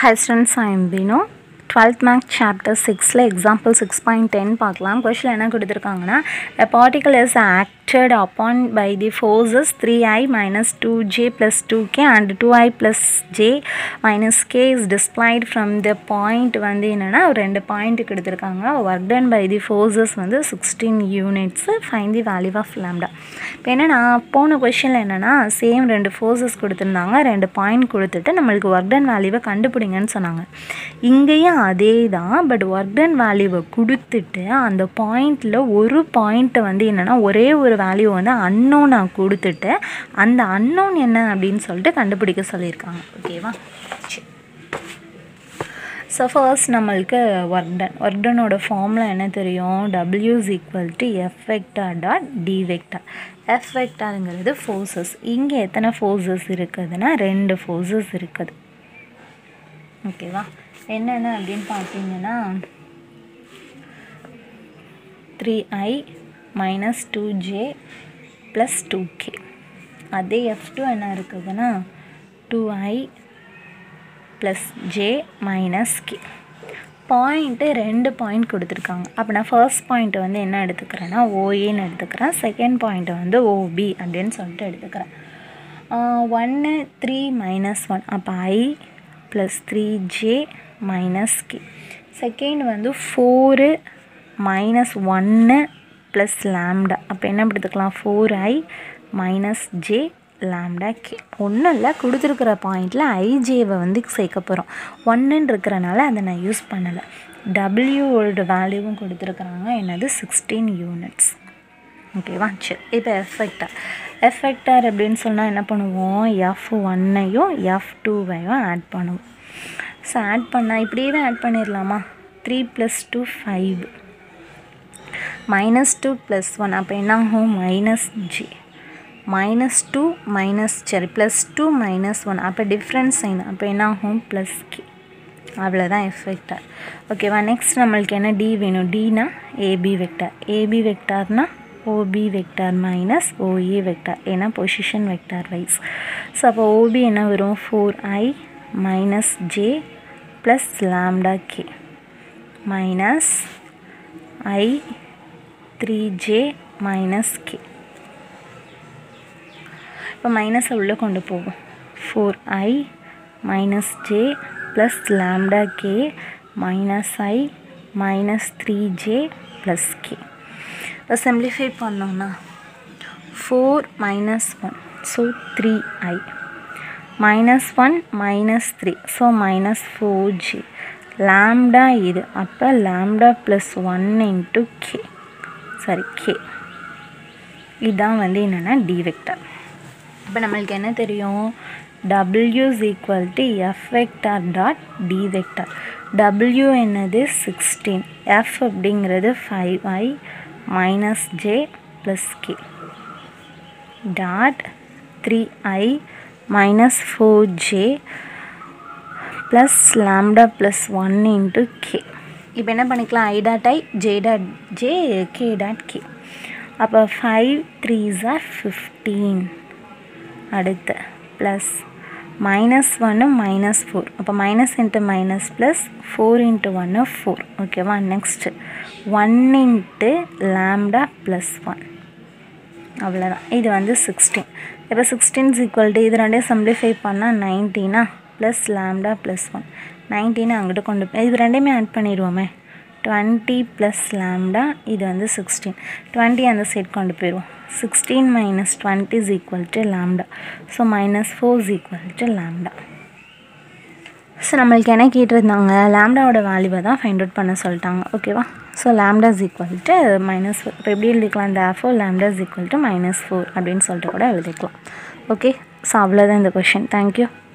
Hi students, I am Bino. 12th math chapter 6ல example 6.10 பார்க்கலாம் கொஷில் என்ன கொடுத்துருக்காங்கன்னா a particle is acted upon by the forces 3i minus 2j plus 2k and 2i plus j minus k is displayed from the point வந்து என்னென்னா ஒரு ரெண்டு point கொடுத்துருக்காங்க work done by the forces வந்து 16 units find the value of lambda இப்போ என்னென்னா போன கொஷினில் என்னென்னா சேம் ரெண்டு ஃபோர்ஸஸ் கொடுத்துருந்தாங்க ரெண்டு பாயிண்ட் கொடுத்துட்டு நம்மளுக்கு ஒர்க் டன் வேல்யூவை கண்டுபிடிங்கன்னு சொன்னாங்க இங்கேயும் அதே தான் பட் ஒர்க் டன் வேல்யூவை கொடுத்துட்டு அந்த பாயிண்டில் ஒரு பாயிண்ட்டை வந்து என்னென்னா ஒரே ஒரு வேல்யூ வந்து அன்னோனாக கொடுத்துட்டு அந்த அன்னோன் என்ன அப்படின்னு சொல்லிட்டு கண்டுபிடிக்க சொல்லியிருக்காங்க ஓகேவா சரி ஸோ ஃபர்ஸ்ட் நம்மளுக்கு ஒர்க் டன் ஒர்க் டனோட ஃபார்மில் என்ன தெரியும் W is equal to F vector dot D vector F வெக்டாருங்கிறது ஃபோர்ஸஸ் இங்கே எத்தனை ஃபோர்ஸஸ் இருக்குதுன்னா ரெண்டு ஃபோர்ஸஸ் இருக்குது ஓகேவா என்னென்ன அப்படின்னு பார்த்தீங்கன்னா three I minus two J plus two K அதே எஃப் டூ என்ன இருக்குதுன்னா two I plus J minus K point ரெண்டு பாயிண்ட் கொடுத்துருக்காங்க அப்போ நான் ஃபர்ஸ்ட் பாயிண்ட்டை வந்து என்ன எடுத்துக்கிறேன்னா ஓஏன்னு எடுத்துக்கிறேன் செகண்ட் பாயிண்ட்டை வந்து ஓபி அப்படின்னு சொல்லிட்டு எடுத்துக்கிறேன் ஒன்று த்ரீ மைனஸ் ஒன் அப்போ I plus three J minus K second வந்து ஃபோரு மைனஸ் ஒன்று ப்ளஸ் லேம்டா அப்போ என்ன எடுத்துக்கலாம் four I minus J lambda K ஒன்றும் இல்லை கொடுத்துருக்குற பாயிண்டில் ஐஜேவை வந்து சேர்க்க போகிறோம் ஒன்றுன்னு இருக்கிறனால அதை நான் யூஸ் பண்ணலை டபிள்யூவோட வேல்யூவும் கொடுத்துருக்குறாங்க என்னது சிக்ஸ்டீன் யூனிட்ஸ் ஓகேவா சரி இப்போ எஃபெக்டார் எஃபெக்டார் அப்படின்னு சொன்னால் என்ன பண்ணுவோம் எஃப் ஒன்னையும் எஃப் டூவையும் ஆட் பண்ணுவோம் ஸோ ஆட் பண்ணால் இப்படியே ஆட் பண்ணிடலாமா three plus two five minus two plus one அப்போ என்ன ஆகும் minus G minus two minus சரி ப்ளஸ் டூ மைனஸ் ஒன் அப்போ டிஃப்ரென்ஸ் சைன் அப்போ என்ன ஆகும் ப்ளஸ் கே அவ்வளோதான் எஃபெக்டார் ஓகேவா நெக்ஸ்ட் நம்மளுக்கு என்ன டி வேணும் டினா ஏபி வெக்டார் ஏபி வெக்டார்னால் OB vector minus OA vector ஏன்னா பொசிஷன் வெக்டார் வைஸ் ஸோ அப்போ ஓபி என்ன வரும் four I minus J plus lambda K minus I three J minus K இப்போ மைனஸை உள்ளே கொண்டு போவோம் four I minus J plus lambda K minus I minus three J plus K இப்போ simplify பண்ணோன்னா four minus one so three I minus one minus three so minus four G lambda இது அப்போ lambda plus one into K sorry K இதுதான் வந்து என்னென்னா D vector இப்போ நம்மளுக்கு என்ன தெரியும் W is equal to F vector dot D vector W என்னது சிக்ஸ்டீன் எஃப் அப்படிங்கிறது five I minus J plus K dot three I minus four J plus lambda plus one into K இப்போ என்ன பண்ணிக்கலாம் I dot I J dot J K dot K அப்போ five threes are fifteen அடுத்து plus minus ஒன்று minus four அப்போ minus into minus plus four into ஒன்று four ஓகேவா next one into lambda plus one அவ்வளோதான் இது வந்து சிக்ஸ்டீன் இப்போ சிக்ஸ்டீன்ஸ் ஈக்குவல் டு இது ரெண்டையும் சிம்பிளிஃபை பண்ணால் நைன்டீனா ப்ளஸ் லேம்டா ப்ளஸ் ஒன் நைன்டீனை அங்கிட்ட கொண்டு போய் இது ரெண்டையுமே ஆட் பண்ணிடுவோமே டுவெண்ட்டி ப்ளஸ் லேம்டா இது வந்து சிக்ஸ்டீன் டுவெண்ட்டி அந்த சைட் கொண்டு போயிடுவோம் sixteen minus twenty is equal to lambda so minus four is equal to lambda so நம்மளுக்கு என்ன கேட்டிருந்தாங்க லேம்டாவோட வேல்யூவை தான் ஃபைண்ட் அவுட் பண்ண சொல்லிட்டாங்க ஓகேவா so lambda is equal to minus four இப்போ எப்படி எழுதிக்கலாம் இந்த four lambda is equal to minus four அப்படின்னு சொல்லிட்டு கூட எழுதிக்கலாம் ஓகே ஸோ அவ்வளோதான் இந்த கொஷின் தேங்க்யூ